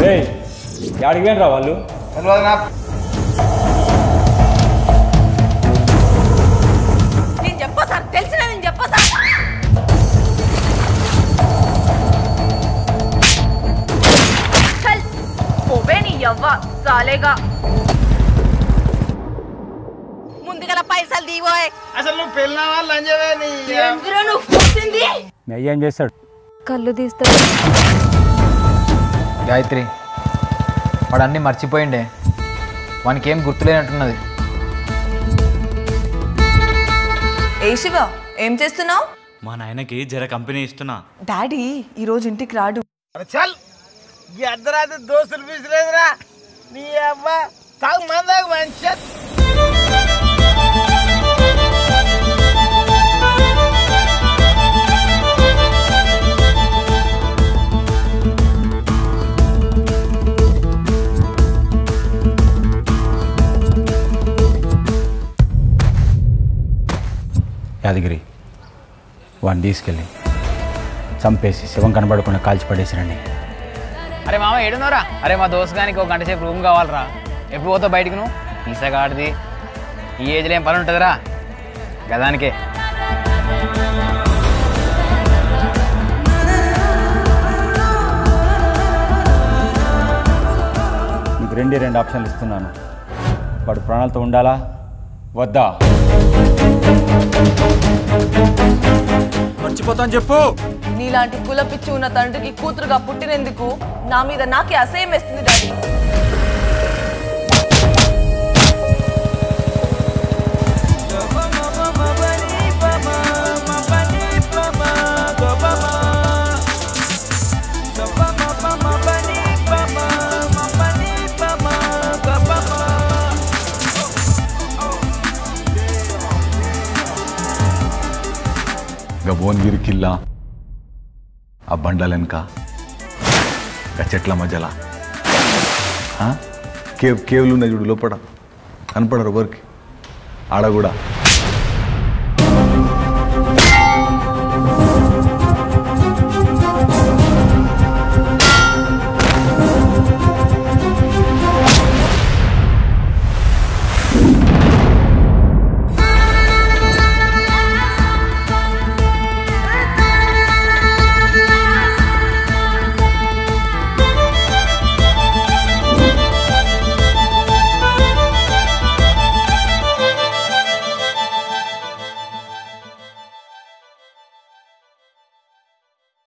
రే యాడికి పోయినరా వాళ్ళు తెలియదు నాకు నేను చెప్పా సార్ తెలిసిన నేను చెప్పా సార్ చల్ పోవే నీ యవ్వ సాలేగా ముందుగల పైసలు దీవోయ్ అసలు నువ్వు పెళ్ళిన వాళ్ళు లంచవే నీ ఎందులో నువ్వు కూర్చుంది మీ అయ్య ఏం చేస్తాడు కళ్ళు తీస్తాడు గాయత్రి వాడు అన్నీ మర్చిపోయిండే వానికి ఏం గుర్తులేనట్టున్నది ఏ శివ ఏం చేస్తున్నావు మా నాయనకి జర కంపెనీ ఇస్తున్నా డాడీ ఈ రోజు ఇంటికి రాడు అరే చల్ ఈ అర్ధరాత్రి దోస్తులు పీసలేదురా నీ అవ్వ తాగు మందాకు మంచి యాదగిరి వాడిని తీసుకెళ్ళి చంపేసి శివం కనబడకుండా కాల్చి పడేసిరండి అరే మామ ఏడున్నారా అరే మా దోస్త్ గానికి ఒక గంట సేపు రూమ్ కావాలరా ఎప్పుడు పోతావు బయటకు నువ్వు ఈసగాడిది ఈ ఏజ్లో ఏం పని ఉంటుందిరా గదానికే మీకు రెండే రెండు ఆప్షన్లు ఇస్తున్నాను వాడు ప్రాణాలతో ఉండాలా వద్దా మర్చిపోతాను చెప్పు నీలాంటి కులపిచ్చి ఉన్న తండ్రికి కూతురుగా పుట్టినందుకు నా మీద నాకే అసహ్యం వేస్తుంది డాడీ ఇంకా భువనగిరి కిల్లా ఆ బండలెనక ఆ చెట్ల మధ్యల ఆ? కేవ్ కేవ్లు ఉన్నాయి చూడు లోపల కనపడరు ఎవరికి ఆడ కూడా